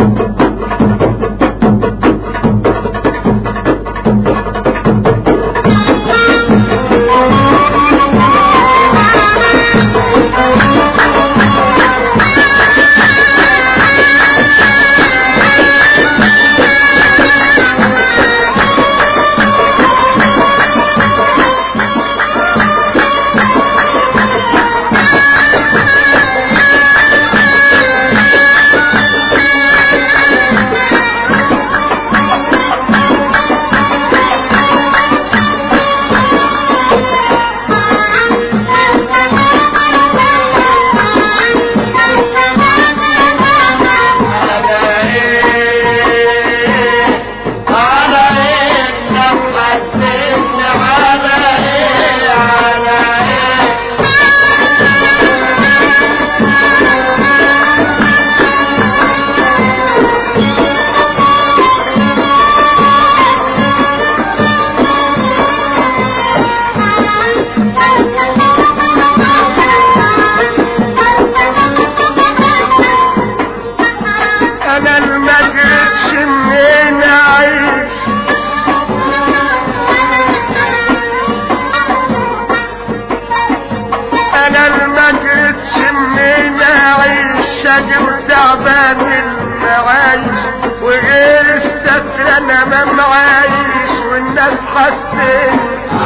انا المجرس منين اعيش انا المجرس منين اعيش شقي وتعبان المعايش وغير الستر انا ما معايش والناس حاسين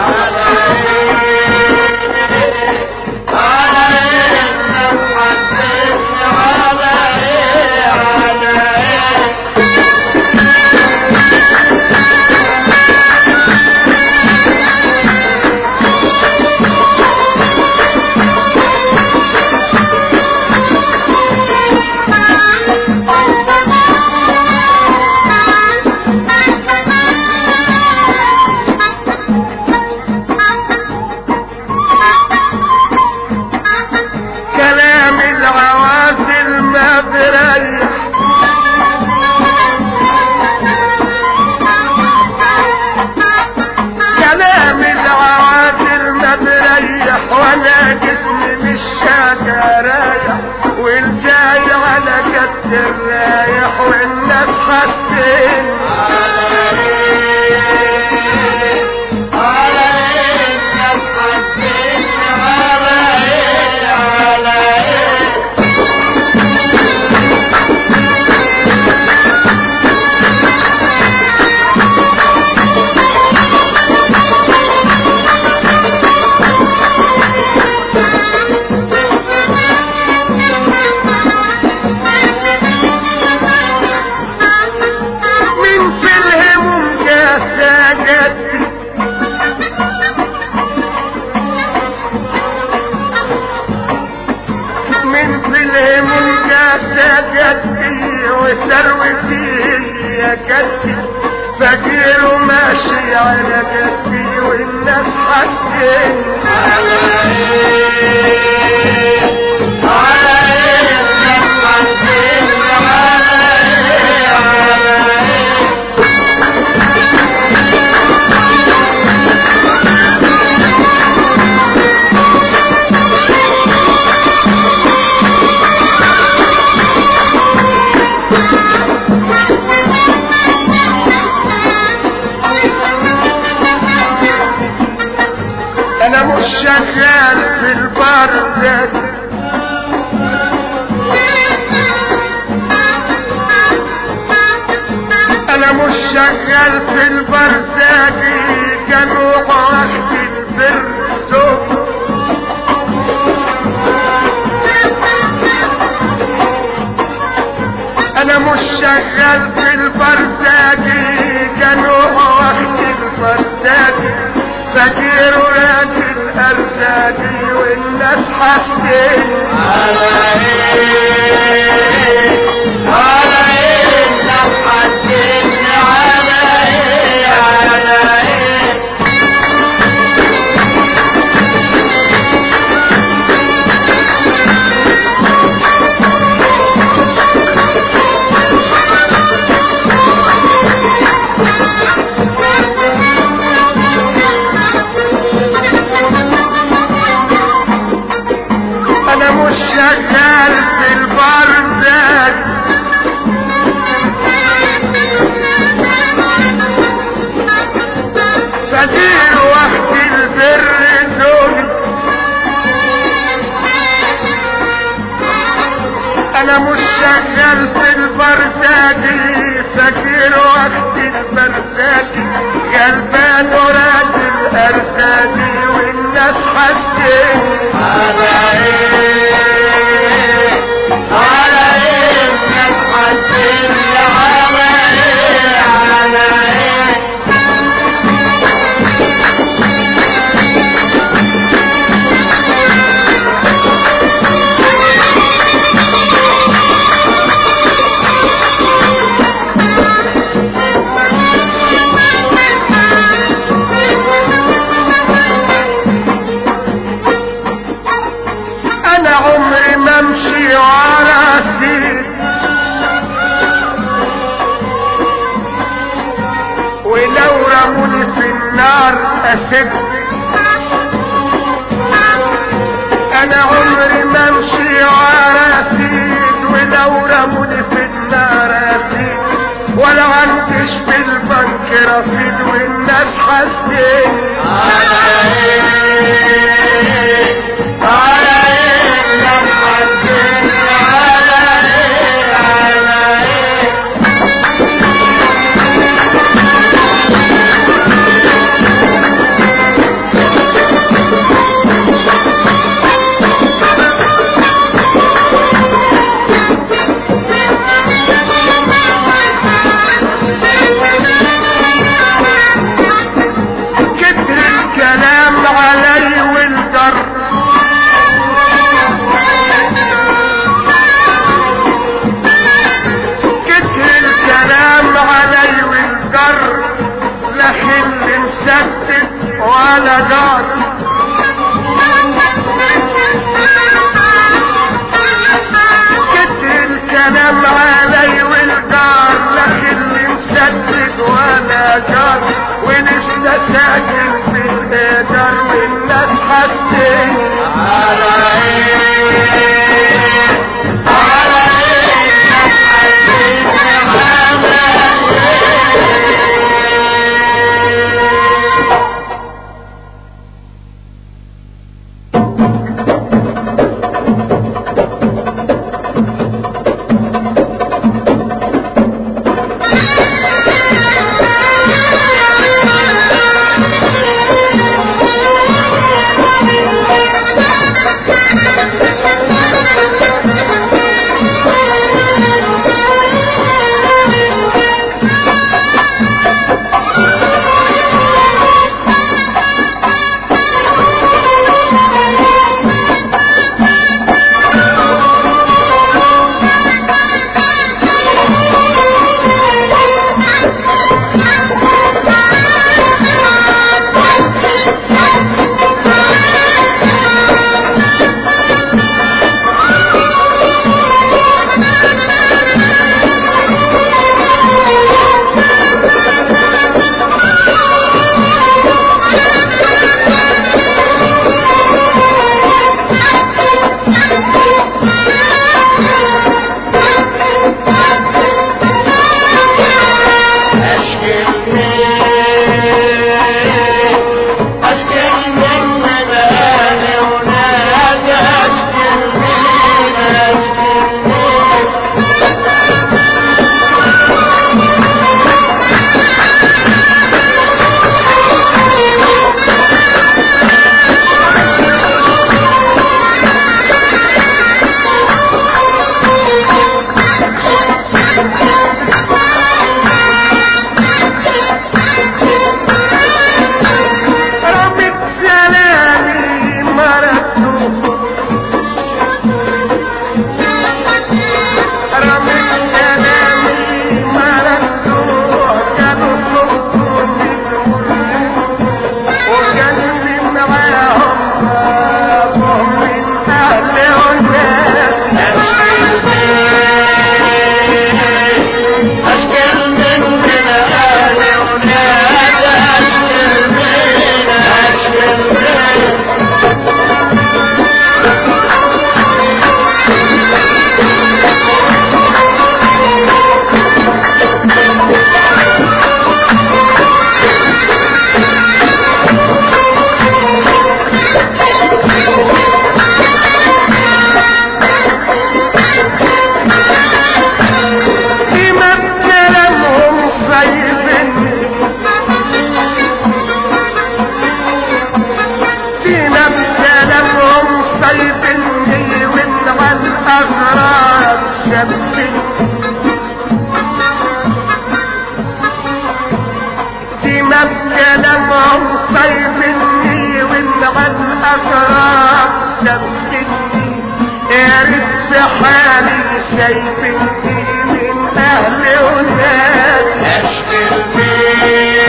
كلام العوازل ما بريح كلام العوازل ما بريح وانا جسمي مش شاكا رايح والجاي على قد الرايح والناس حاسين من في الهموم جاسا جدي من في الهموم جاسا جدي وثروتي يا جدي فقير وماشي على جدي والناس حاسين انا مش شغال في البرد انا مش شغال في البرزاجي كانوا وقت البرزوق انا مش شغال في البرزاجي كانوا وقت البرزاجي فقير وراجل ارزاقي والناس حاسين على ايه على ايه الناس حاسين على ايه على ايه انا مش شغال في البرزاج شغال في البرزاجي فاكر وقت البرزاجي قلبان وراد الارزاجي والناس حاسين على ايه على ايه الناس حاسين على ايه على ايه انا عمري ما امشي ورا سيد ولو رموني في النار اسد انا عمري ما امشي ورا سيد ولو رموني في النار اسد ولا عندش في البنك رصيد والناس حاسين على ايه على ايه الناس حاسين على ايه على ايه كتر الكلام علي والجر كتر الكلام علي والجر لا خل مسدد ولا دار كتر الكلام علي والجار لا خل مسدد ولا جار ولسه ساكن في الهدر والناس حاسين على ايه على ايه الناس حاسين على ايه طيبني ومع الأغراب سبتني يا ريت في حالي شايفني من أهل وناس أشكر فيه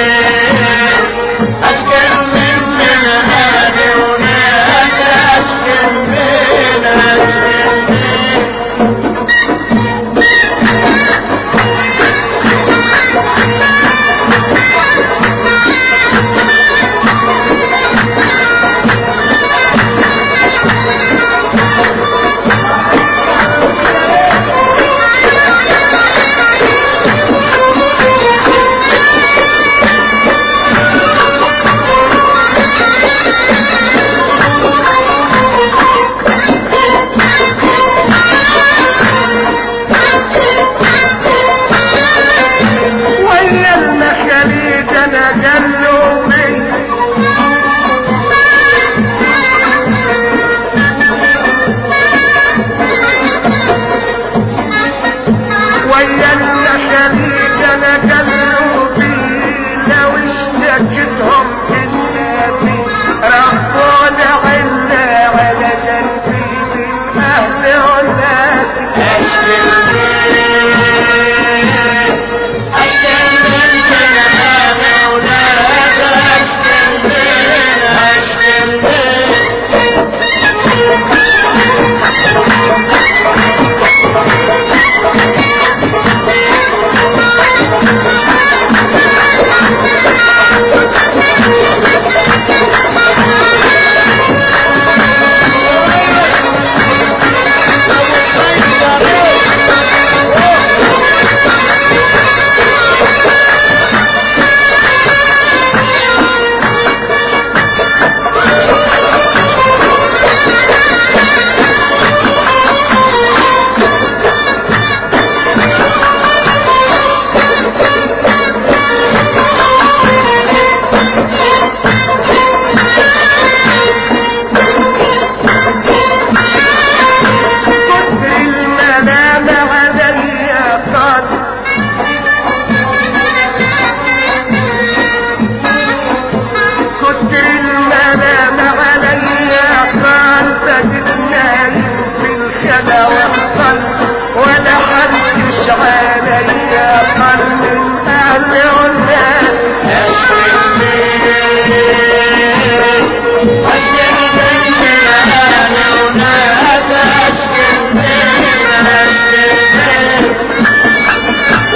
أشكر من من هذه وناس أشكر من أشكر من ويا المخاليد انا قلوبي ويا المخاليد انا قلوبي لو اشتكتهم بالنبي ربنا عنا على قلبي من اهل وناس أشكر فيه أشكر من من هذه وناس أشكر من أشكر من كتر المنام علي قد كتر المنام علي قد تجدنا في الخلا والقلب ولا حدش علي قلب من اهل والناس أشكر فيه أشكر من من هذه وناس أشكر من أشكر من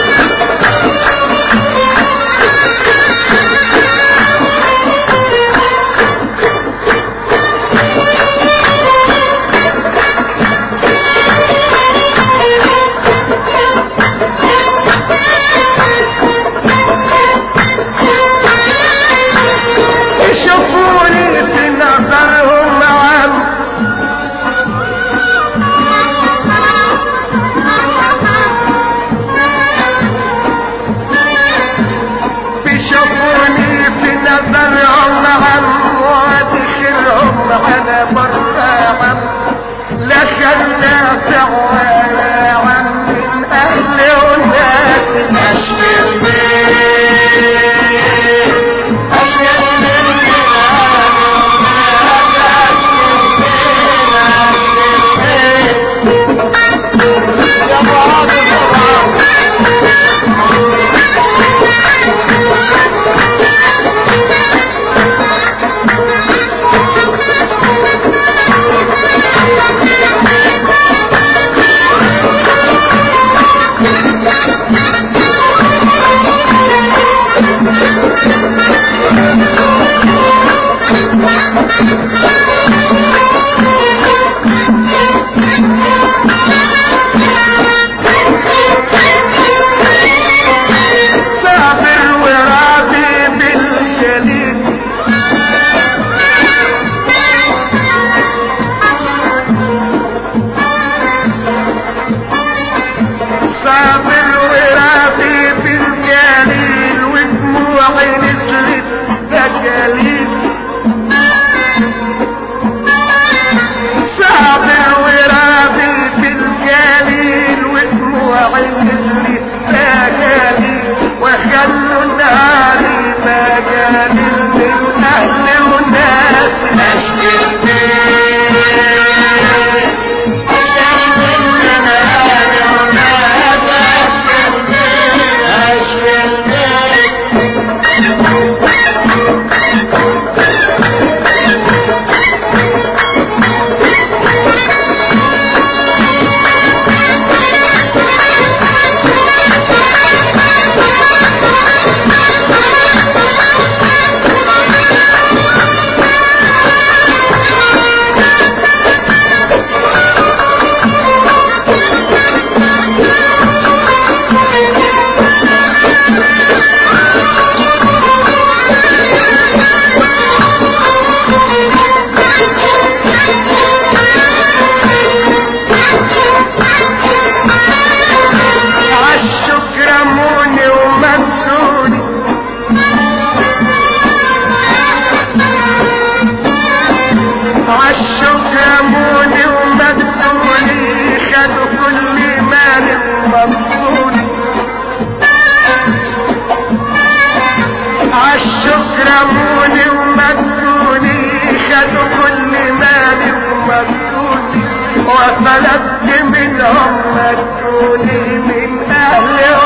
يشوفوني في نظرهم عم بيشوفوني في نظرهم عم وادخلهم على بر عم لا خلافع ولا عم من اهل وناس أشكر فيه أشكر من من هذه وناس أشكر من أشكر من يا بعض الغرام صابر وراضي بالجليل صابر وراضي بالجليل ودموعي نزلت دجاليل صابر وراضي بالجليل ودموعي نزلت دجاليل وخلوا نهاري مجاليل من ظلموني ومجدوني خدوا كل مالي ومجدوني وطلبت منهم مجدوني من اهل